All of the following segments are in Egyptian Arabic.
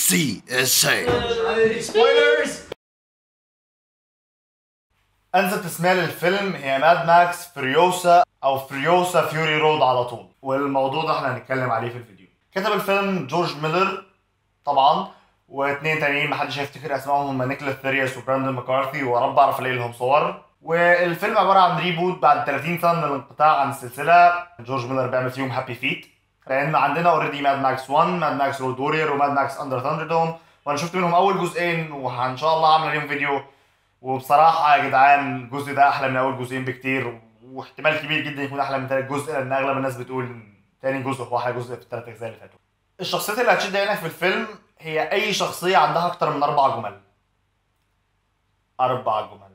CSA. انسب تسمية للفيلم هي ماد ماكس فريوسا او فريوسا فيوري رود على طول والموضوع ده احنا هنتكلم عليه في الفيديو كتب الفيلم جورج ميلر طبعا واثنين تانيين محدش هيفتكر اسمائهم هم نيكولاس ثيريوس وبراندون مكارثي ويا رب اعرف الاقي لهم صور والفيلم عباره عن ريبوت بعد 30 سنه من الانقطاع عن السلسله جورج ميلر بيعمل فيهم هابي فيت لان عندنا اوريدي ماد ماكس 1 ماد ماكس رود وورير وماد ماكس اندر ثاندر دوم وانا شفت منهم اول جزئين وان شاء الله هعمل عليهم فيديو وبصراحه يا جدعان الجزء ده احلى من اول جزئين بكتير واحتمال كبير جدا يكون احلى من تالت جزء لان اغلب الناس بتقول ان تاني جزء هو احلى جزء في الثلاث اجزاء اللي فاتوا الشخصيات اللي هتشد عينك في الفيلم هي اي شخصيه عندها اكتر من اربع جمل اربع جمل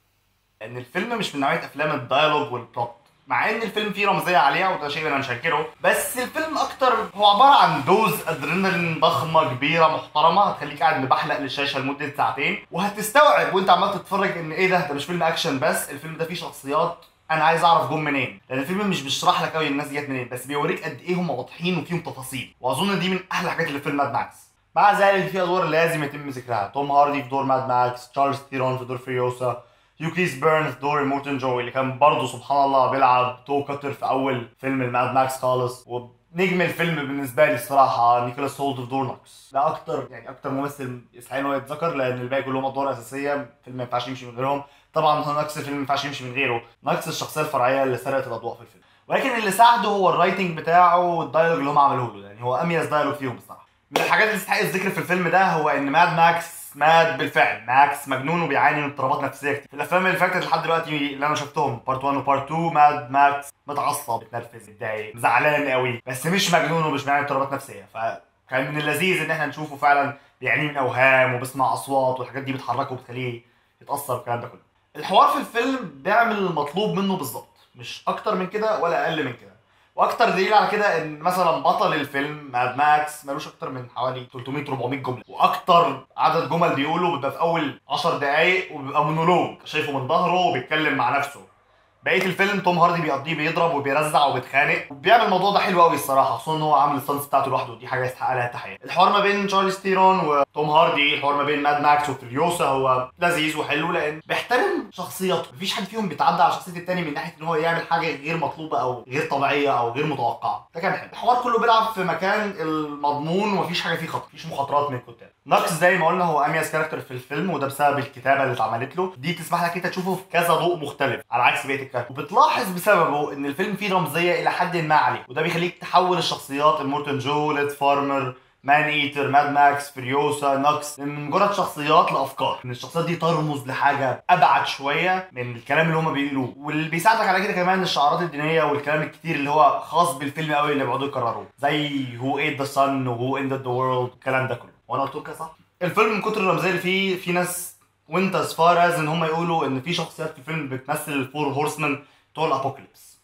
لان الفيلم مش من نوعيه افلام الديالوج والبلوت مع ان الفيلم فيه رمزيه عليها وده شيء انا مش هنكره بس الفيلم اكتر هو عباره عن دوز ادرينالين ضخمه كبيره محترمه هتخليك قاعد مبحلق للشاشه لمده ساعتين وهتستوعب وانت عمال تتفرج ان ايه ده ده مش فيلم اكشن بس الفيلم ده فيه شخصيات انا عايز اعرف جم منين لان الفيلم مش بيشرح لك قوي الناس دي جت منين بس بيوريك قد ايه هم واضحين وفيهم تفاصيل واظن دي من احلى الحاجات اللي في فيلم ماد ماكس مع ذلك في ادوار لازم يتم ذكرها توم هاردي في دور ماد ماكس تشارلز تيرون في دور فريوسا يوكيس بيرن في دور مورتن جو اللي كان برضه سبحان الله بيلعب تو كاتر في اول فيلم الماد ماكس خالص ونجم الفيلم بالنسبه لي الصراحه نيكولاس هولت في دور نوكس ده اكتر يعني اكتر ممثل يستحق ان هو يتذكر لان الباقي كلهم ادوار اساسيه الفيلم ما ينفعش يمشي من غيرهم طبعا هو نوكس الفيلم ما ينفعش يمشي من غيره نوكس الشخصيه الفرعيه اللي سرقت الاضواء في الفيلم ولكن اللي ساعده هو الرايتنج بتاعه والدايلوج اللي هم عملوه له يعني هو اميز دايلوج فيهم بصراحه من الحاجات اللي تستحق الذكر في الفيلم ده هو ان ماد ماكس مات بالفعل ماكس مجنون وبيعاني من اضطرابات نفسيه كتير في الافلام اللي فاتت لحد دلوقتي اللي انا شفتهم بارت 1 وبارت 2 ماد ماكس متعصب متنرفز متضايق زعلان قوي بس مش مجنون ومش بيعاني من اضطرابات نفسيه فكان من اللذيذ ان احنا نشوفه فعلا بيعاني من اوهام وبيسمع اصوات والحاجات دي بتحركه وبتخليه يتاثر بالكلام ده كله الحوار في الفيلم بيعمل المطلوب منه بالظبط مش اكتر من كده ولا اقل من كده واكتر دليل على كده ان مثلا بطل الفيلم ماد ماكس ملوش اكتر من حوالي 300 400 جمله واكتر عدد جمل بيقوله بيبقى في اول 10 دقايق وبيبقى مونولوج شايفه من ظهره وبيتكلم مع نفسه بقيه الفيلم توم هاردي بيقضيه بيضرب وبيرزع وبيتخانق وبيعمل الموضوع ده حلو قوي الصراحه خصوصا ان هو عامل الستانس بتاعته لوحده دي حاجه يستحق لها التحيه الحوار ما بين تشارلز تيرون وتوم هاردي الحوار ما بين ماد ماكس وفريوسا هو لذيذ وحلو لان بيحترم شخصياته مفيش حد فيهم بيتعدى على شخصيه التاني من ناحيه ان هو يعمل حاجه غير مطلوبه او غير طبيعيه او غير متوقعه ده كان حلو الحوار كله بيلعب في مكان المضمون ومفيش حاجه فيه خطر مفيش مخاطرات من الكتاب ناكس زي ما قلنا هو اميز كاركتر في الفيلم وده بسبب الكتابه اللي اتعملت له دي تسمح لك انت تشوفه في كذا ضوء مختلف على عكس بقيه الكاركتر وبتلاحظ بسببه ان الفيلم فيه رمزيه الى حد ما عليه وده بيخليك تحول الشخصيات المورتن جو ليد فارمر مان ايتر ماد ماكس فريوسا نوكس من مجرد شخصيات لافكار ان الشخصيات دي ترمز لحاجه ابعد شويه من الكلام اللي هم بيقولوه واللي بيساعدك على كده كمان الشعارات الدينيه والكلام الكتير اللي هو خاص بالفيلم قوي اللي بيقعدوا يكرروه زي هو ايد ذا سن وهو اندد ذا وورلد الكلام ده كله وانا قلت لك صح الفيلم من كتر الرمزيه اللي فيه في ناس وانت as far as ان هم يقولوا ان في شخصيات في الفيلم بتمثل الفور هورسمان بتوع الابوكاليبس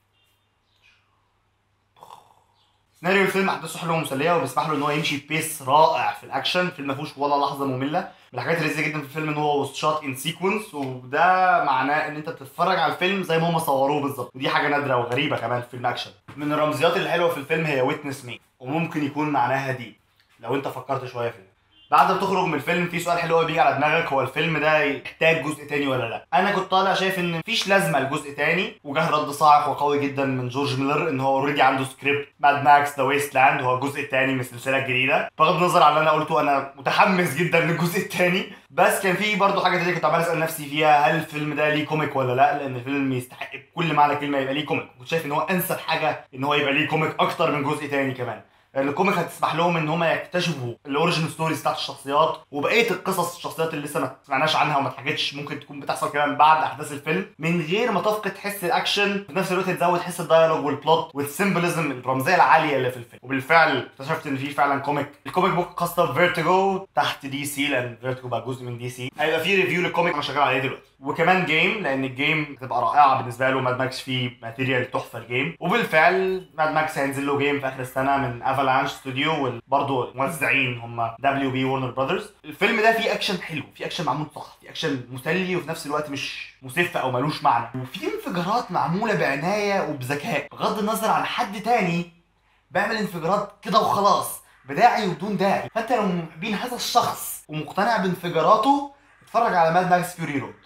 سيناريو الفيلم احداثه حلوه ومسليه وبيسمح له ان هو يمشي بيس رائع في الاكشن الفيلم ما فيهوش ولا لحظه ممله من الحاجات اللذيذه جدا في الفيلم ان هو شوت ان سيكونس وده معناه ان انت بتتفرج على الفيلم زي ما هم صوروه بالظبط ودي حاجه نادره وغريبه كمان في فيلم اكشن من الرمزيات الحلوه في الفيلم هي ويتنس مي وممكن يكون معناها دي لو انت فكرت شويه فيه بعد ما تخرج من الفيلم في سؤال حلو قوي بيجي على دماغك هو الفيلم ده يحتاج جزء تاني ولا لا انا كنت طالع شايف ان مفيش لازمه لجزء تاني وجه رد صاعق وقوي جدا من جورج ميلر ان هو اوريدي عنده سكريبت ماد ماكس ذا ويست لاند هو الجزء التاني من السلسله الجديده بغض النظر عن اللي انا قلته انا متحمس جدا للجزء التاني بس كان في برضه حاجه تانية كنت عمال اسال نفسي فيها هل الفيلم ده ليه كوميك ولا لا لان الفيلم يستحق بكل معنى الكلمه يبقى ليه كوميك كنت شايف ان هو انسب حاجه ان هو يبقى ليه كوميك اكتر من جزء تاني كمان لان الكوميك هتسمح لهم ان هم يكتشفوا الاوريجن ستوريز بتاعت الشخصيات وبقيه القصص الشخصيات اللي لسه ما سمعناش عنها وما اتحكتش ممكن تكون بتحصل كمان بعد احداث الفيلم من غير ما تفقد حس الاكشن في نفس الوقت تزود حس الدايالوج والبلوت والسيمبلزم الرمزيه العاليه اللي في الفيلم وبالفعل اكتشفت ان في فعلا كوميك الكوميك بوك خاصه بفيرتيجو تحت دي سي لان فيرتيجو بقى جزء من دي سي هيبقى في ريفيو للكوميك انا شغال عليه دلوقتي وكمان جيم لان الجيم هتبقى رائعه بالنسبه له ماد ماكس فيه ماتيريال تحفه الجيم وبالفعل ماد ماكس هينزل له جيم في اخر السنه من افالانش ستوديو وبرضه موزعين هم دبليو بي ورنر براذرز الفيلم ده فيه اكشن حلو فيه اكشن معمول صح فيه اكشن مسلي وفي نفس الوقت مش مسف او ملوش معنى وفي انفجارات معموله بعنايه وبذكاء بغض النظر عن حد تاني بيعمل انفجارات كده وخلاص بداعي وبدون داعي فانت لو من محبين هذا الشخص ومقتنع بانفجاراته اتفرج على ماد ماكس فيوري رود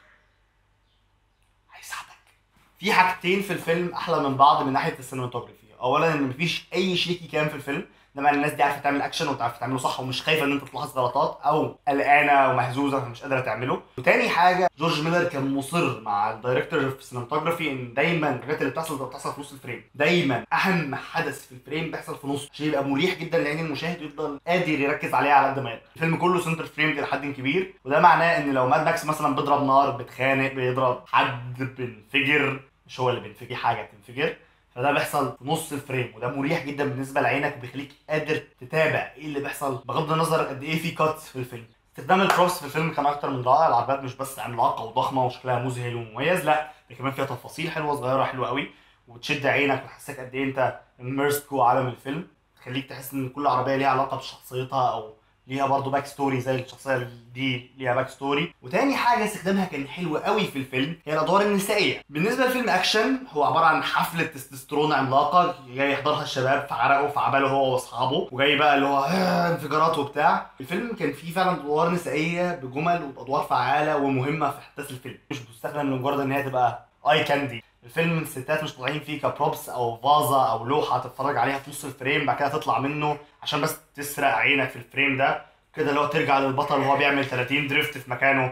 هيساعدك في حاجتين في الفيلم احلى من بعض من ناحيه السينماتوجرافي اولا ان مفيش اي شريكي كلام في الفيلم ده معنى الناس دي عارفه تعمل اكشن وتعرف تعمله صح ومش خايفه ان انت تلاحظ غلطات او قلقانه ومهزوزه فمش قادره تعمله وتاني حاجه جورج ميلر كان مصر مع الدايركتور في السينماتوجرافي ان دايما الحاجات اللي بتحصل بتحصل في نص الفريم دايما اهم حدث في الفريم بيحصل في نص عشان يبقى مريح جدا لعين المشاهد ويفضل قادر يركز عليه على قد ما يقدر الفيلم كله سنتر فريم الى حد كبير وده معناه ان لو ماد ماكس مثلا بيضرب نار بيتخانق بيضرب حد بينفجر مش هو اللي بينفجر في حاجه بتنفجر فده بيحصل في نص الفريم وده مريح جدا بالنسبه لعينك وبيخليك قادر تتابع ايه اللي بيحصل بغض النظر قد ايه في كاتس في الفيلم استخدام الكروس في الفيلم كان اكتر من رائع العربيات مش بس عملاقه وضخمه وشكلها مذهل ومميز لا ده كمان فيها تفاصيل حلوه صغيره حلوه قوي وتشد عينك وتحسسك قد ايه انت immersed جوه عالم الفيلم تخليك تحس ان كل عربيه ليها علاقه بشخصيتها او ليها برضه باك ستوري زي الشخصيه دي ليها باك ستوري وتاني حاجه استخدامها كان حلو قوي في الفيلم هي الادوار النسائيه بالنسبه لفيلم اكشن هو عباره عن حفله تستوستيرون عملاقه جاي يحضرها الشباب في عرقه في عباله هو واصحابه وجاي بقى اللي هو انفجارات وبتاع الفيلم كان فيه فعلا ادوار نسائيه بجمل وبادوار فعاله ومهمه في احداث الفيلم مش بتستخدم لمجرد ان هي تبقى اي كاندي الفيلم الستات مش طالعين فيه كبروبس او فازه او لوحه تتفرج عليها في نص الفريم بعد كده تطلع منه عشان بس تسرق عينك في الفريم ده كده اللي هو ترجع للبطل وهو بيعمل 30 دريفت في مكانه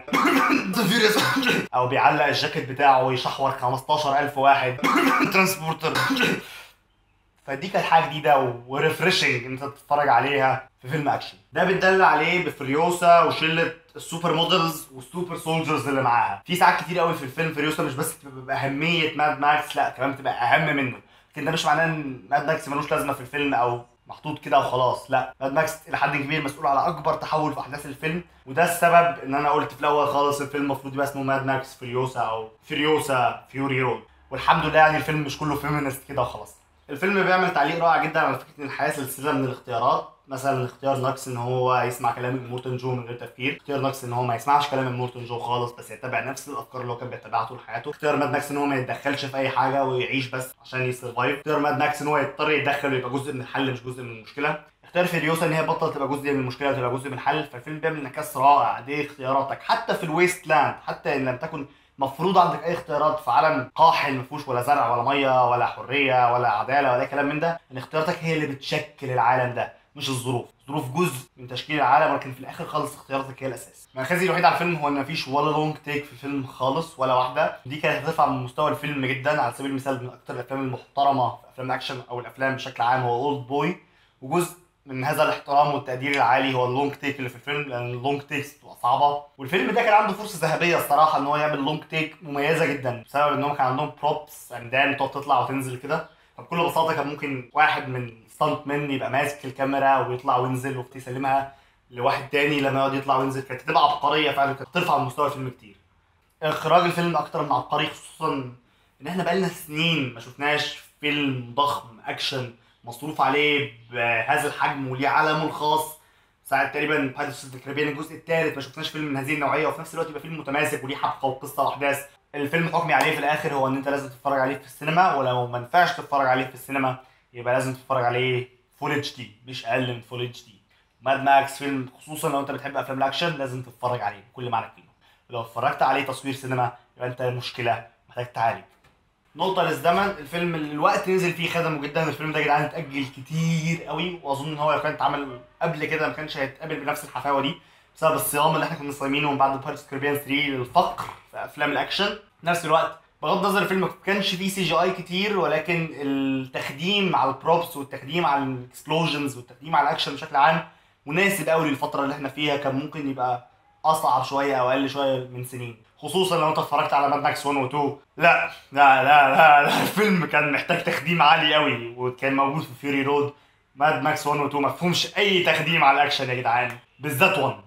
او بيعلق الجاكيت بتاعه ويشحور 15000 واحد ترانسبورتر فدي كانت حاجه جديده وريفريشنج ان انت تتفرج عليها في فيلم اكشن ده بتدل عليه بفريوسا وشله السوبر مودلز والسوبر سولجرز اللي معاها في ساعات كتير قوي في الفيلم فريوسا مش بس بتبقى باهميه ماد ماكس لا كمان بتبقى اهم منه لكن ده مش معناه ان ماد ماكس ملوش لازمه في الفيلم او محطوط كده وخلاص لا ماد ماكس الى حد كبير مسؤول على اكبر تحول في احداث الفيلم وده السبب ان انا قلت في الاول خالص الفيلم المفروض يبقى اسمه ماد ماكس فريوسا او فريوسا فيوري رود والحمد لله يعني الفيلم مش كله فيمينست كده وخلاص الفيلم بيعمل تعليق رائع جدا على فكره ان الحياه سلسله من الاختيارات مثلا اختيار ناكس ان هو يسمع كلام مورتن جو من غير تفكير اختيار ناكس ان هو ما يسمعش كلام مورتن جو خالص بس يتبع نفس الافكار اللي هو كان بيتبعها طول حياته اختيار ماد ماكس ان هو ما يتدخلش في اي حاجه ويعيش بس عشان يسرفايف اختيار ماد ماكس ان هو يضطر يتدخل ويبقى جزء من الحل مش جزء من المشكله اختيار فيريوسا ان هي بطل تبقى جزء من المشكله وتبقى جزء من الحل فالفيلم بيعمل انعكاس رائع دي اختياراتك حتى في الويست لاند حتى ان لم تكن مفروض عندك اي اختيارات في عالم قاحل ما فيهوش ولا زرع ولا ميه ولا حريه ولا عداله ولا أي كلام من ده ان اختياراتك هي اللي بتشكل العالم ده مش الظروف الظروف جزء من تشكيل العالم ولكن في الاخر خالص اختياراتك هي الاساس المركزي الوحيد على الفيلم هو ان مفيش ولا لونج تيك في الفيلم خالص ولا واحده دي كانت هترفع من مستوى الفيلم جدا على سبيل المثال من اكتر الافلام المحترمه في افلام الاكشن او الافلام بشكل عام هو اولد بوي وجزء من هذا الاحترام والتقدير العالي هو اللونج تيك اللي في الفيلم لان اللونج تيكس بتبقى صعبه والفيلم ده كان عنده فرصه ذهبيه الصراحه ان هو يعمل لونج تيك مميزه جدا بسبب ان هم كان عندهم بروبس عمدان تقعد تطلع وتنزل كده فبكل بساطه كان ممكن واحد من ستانت مان يبقى ماسك الكاميرا ويطلع وينزل ويسلمها لواحد تاني لما يقعد يطلع وينزل كانت هتبقى عبقريه فعلا كانت ترفع من مستوى الفيلم كتير اخراج الفيلم اكتر من عبقري خصوصا ان احنا بقالنا سنين ما شفناش فيلم ضخم اكشن مصروف عليه بهذا الحجم وليه عالمه الخاص ساعة تقريبا بايرتس اوف الكاريبيان الجزء الثالث ما شفناش فيلم من هذه النوعيه وفي نفس الوقت يبقى فيلم متماسك وليه حبكه وقصه واحداث الفيلم حكمي عليه في الاخر هو ان انت لازم تتفرج عليه في السينما ولو ما ينفعش تتفرج عليه في السينما يبقى لازم تتفرج عليه فول اتش دي مش اقل من فول اتش دي ماد ماكس فيلم خصوصا لو انت بتحب افلام الاكشن لازم تتفرج عليه بكل معنى الكلمه ولو اتفرجت عليه تصوير سينما يبقى انت مشكله محتاج تعالج نقطة للزمن الفيلم الوقت نزل فيه خدمه جدا الفيلم ده يا جدعان اتأجل كتير قوي واظن ان هو لو كان اتعمل قبل كده ما كانش هيتقابل بنفس الحفاوة دي بسبب الصيام اللي احنا كنا صايمينه من بعد بارتس كاربيان 3 للفقر في افلام الاكشن في نفس الوقت بغض النظر الفيلم ما كانش فيه سي جي اي كتير ولكن التخديم على البروبس والتخديم على الاكسبلوجنز والتخديم على الاكشن بشكل عام مناسب قوي للفترة اللي احنا فيها كان ممكن يبقى اصعب شويه او اقل شويه من سنين خصوصا لو انت اتفرجت على ماد ماكس 1 و 2 لا لا لا لا, لا الفيلم كان محتاج تخديم عالي قوي وكان موجود في فيوري رود ماد ماكس 1 و 2 ما فيهمش اي تخديم على الاكشن يا جدعان بالذات 1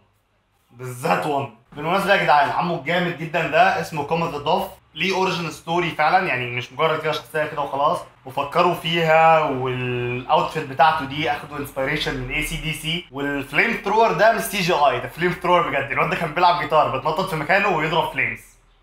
بالذات 1 بالمناسبه يا جدعان عمو الجامد جدا ده اسمه كوميت الضف ليه اوريجين ستوري فعلا يعني مش مجرد كده شخصيه كده وخلاص وفكروا فيها والاوتفيت بتاعته دي اخدوا انسبيريشن من اي سي دي سي والفليم ثرور ده مش سي جي اي ده فليم ثرور بجد الواد ده كان بيلعب جيتار بتنطط في مكانه ويضرب فليمز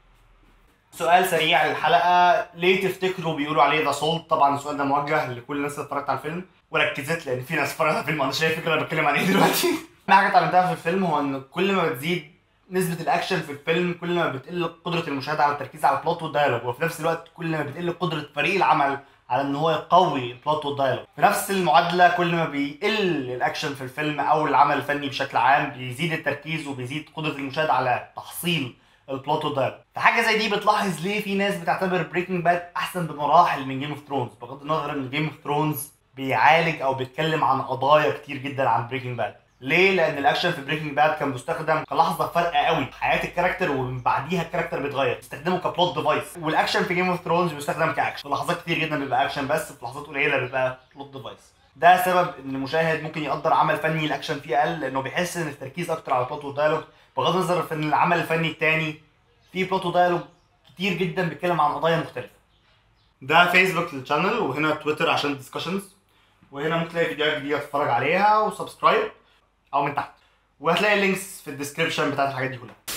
سؤال سريع للحلقه ليه تفتكروا بيقولوا عليه ذا سولت طبعا السؤال ده موجه لكل الناس اللي اتفرجت على الفيلم وركزت لان في ناس اتفرجت على الفيلم انا شايف فكره انا بتكلم عن ايه دلوقتي في حاجه اتعلمتها في الفيلم هو ان كل ما بتزيد نسبة الأكشن في الفيلم كل ما بتقل قدرة المشاهد على التركيز على البلوت والديالوج وفي نفس الوقت كل ما بتقل قدرة فريق العمل على ان هو يقوي البلوت والديالوج في نفس المعادلة كل ما بيقل الأكشن في الفيلم أو العمل الفني بشكل عام بيزيد التركيز وبيزيد قدرة المشاهد على تحصيل البلوت والديالوج فحاجة زي دي بتلاحظ ليه في ناس بتعتبر بريكنج باد أحسن بمراحل من جيم اوف ثرونز بغض النظر ان جيم اوف ثرونز بيعالج او بيتكلم عن قضايا كتير جدا عن بريكنج باد ليه؟ لأن الأكشن في بريكنج باد كان مستخدم كلحظة فارقة قوي في حياة الكاركتر ومن بعديها الكاركتر بيتغير، بيستخدمه كبلوت ديفايس، والأكشن في جيم اوف ثرونز بيستخدم كأكشن، في لحظات كتير جدا بيبقى أكشن بس في لحظات قليلة بيبقى بلوت ديفايس. ده سبب ان المشاهد ممكن يقدر عمل فني الاكشن فيه اقل لانه بيحس ان التركيز اكتر على البلوت والديالوج بغض النظر في ان العمل الفني التاني فيه بلوت وديالوج كتير جدا بيتكلم عن قضايا مختلفه. ده فيسبوك للشانل وهنا تويتر عشان ديسكشنز وهنا ممكن تلاقي فيديوهات جديده تتفرج عليها وسبسكرايب او من تحت وهتلاقي اللينكس في الديسكربشن بتاعت الحاجات دي كلها